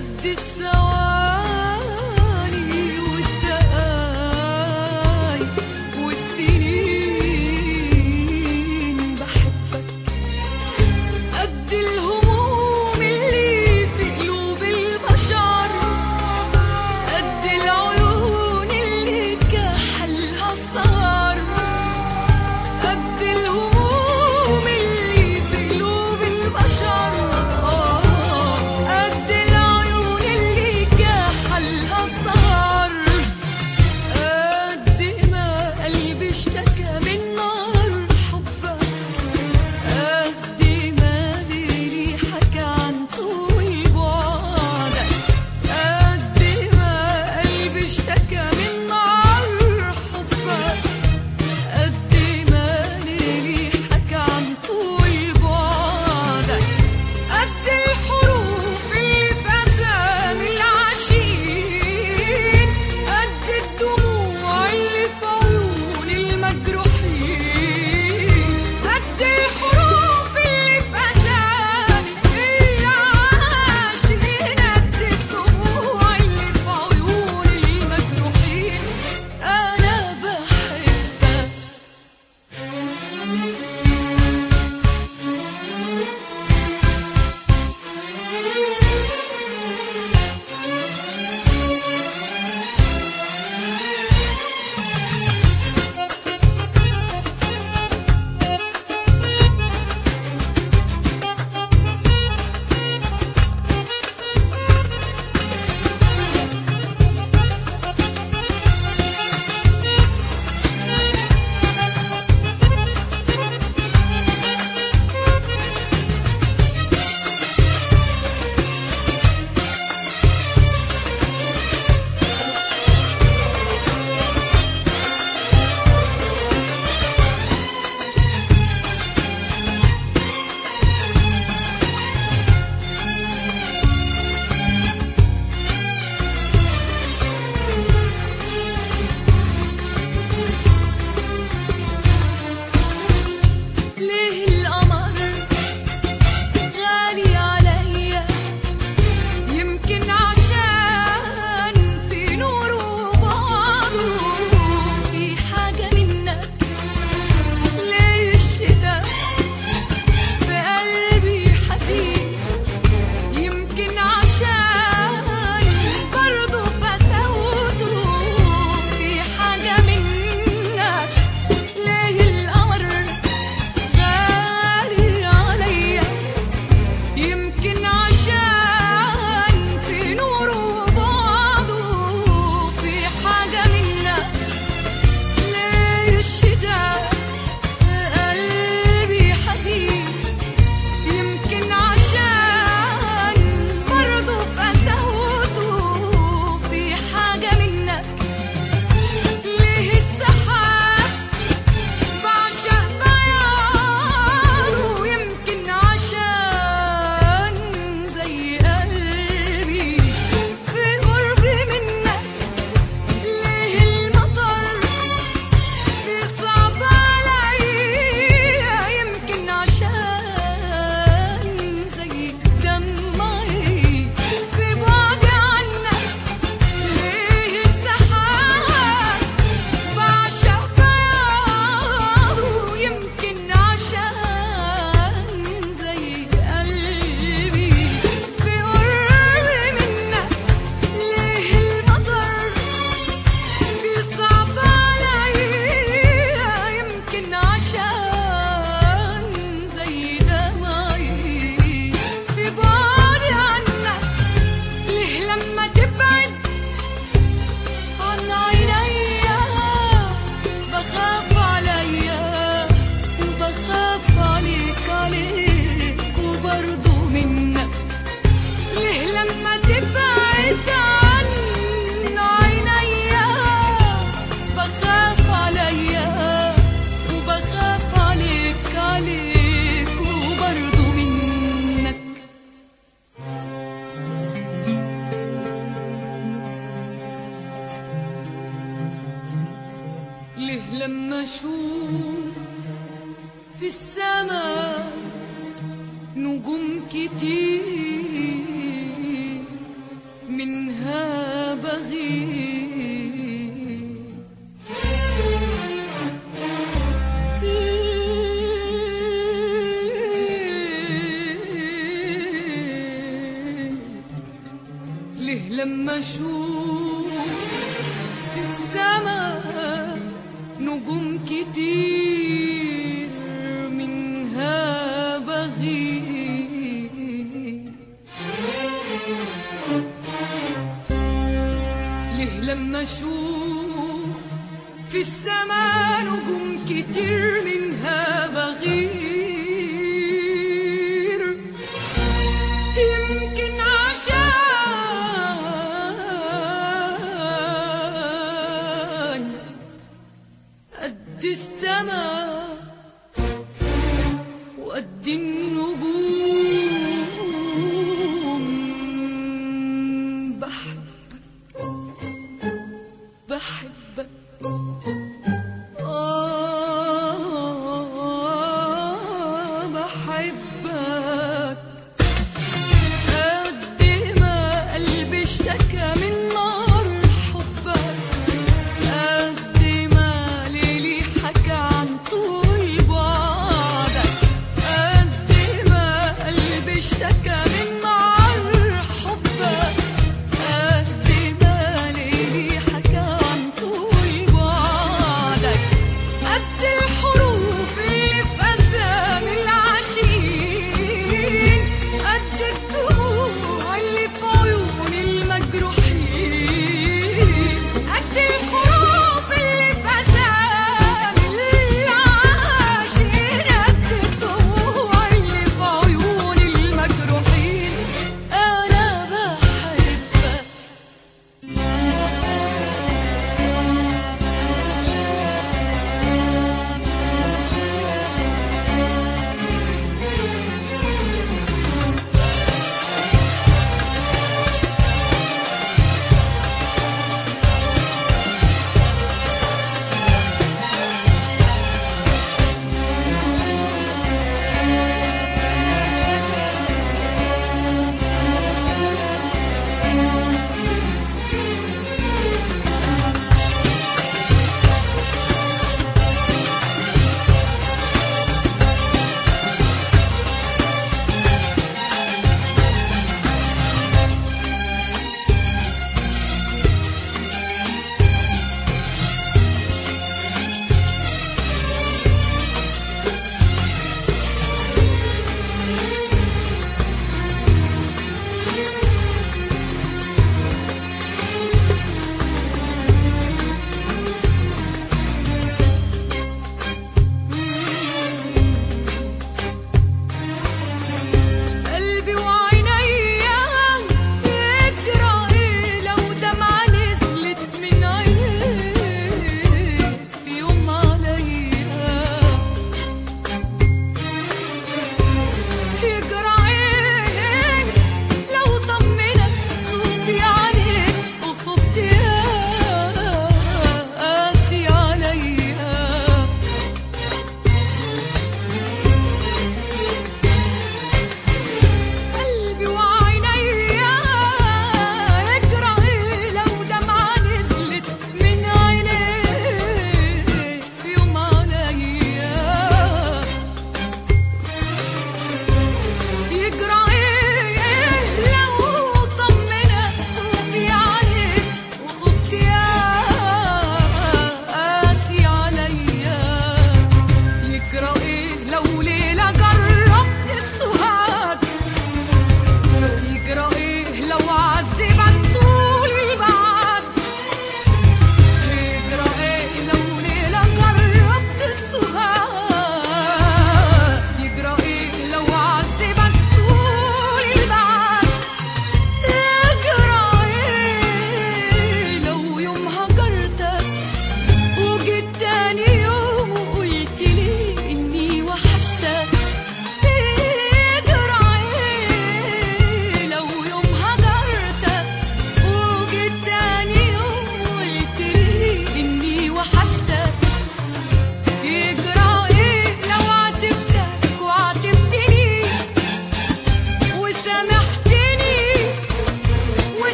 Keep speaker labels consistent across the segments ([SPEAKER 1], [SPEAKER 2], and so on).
[SPEAKER 1] قد الثواني والدقايق والسنين بحبك قد الهموم اللي في قلوب البشر قد العيون اللي كحلها السهر قد الهموم اللي في قلوب البشر قد العيون اللي كحلها السهر قد ما قلبي اشتكى من نار حبك قد ما ليلي حكى عن طول بعدك قد ما قلبي اشتكى من نار حبك قد ما ليلي حكى عن طول بعدك قد الحروف اللي في أسامي العاشقين قد الدموع اللي في عيون المجروحين قد الحروف اللي في أسامي العاشقين قد الدموع اللي في عيون المجروحين أنا بحبك ليه القمر غالي عليا يمكن عشان في نور وبعضه في حاجة منك ليه الشتا في قلبي حزين يمكن عشان برضه فتوته في حاجة منك ليه القمر غالي عليا يمكن عشان في نور وبعضه في حاجة منك ليه الشتاء قلبي حزين يمكن عشان برضه فتوته في حاجة منك ليه السحاب بعشق بياضه يمكن عشان زي قلبي في قربي منك ليه المطر بيصعب عليا يمكن عشان زي دمعي في بعدي عنك ليه السحاب بعشق بياضه يمكن عشان زي قلبي في قربي منك ليه المطر بيصعب عليا يمكن عشان زي دمعي في بعدي عنك ليه لما تبعد عن عينيا بخاف عليا وبخاف عليك عليك وبرضه منك ليه لما تبعد عن عينيا بخاف عليا وبخاف عليك عليك وبرضه منك ليه لما اشوف في السماء نجوم كتير ليه لما اشوف في السماء نجوم كتير منها بغيب ليه لما اشوف في السماء نجوم كتير منها بغير يمكن عشان قد السماء وقد النجوم بحبك بحبك آه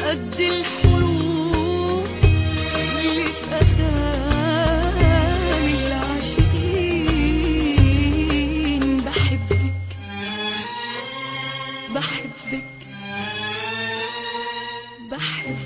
[SPEAKER 1] قد الحروف اللي في أسامي العاشقين بحبك بحبك بحبك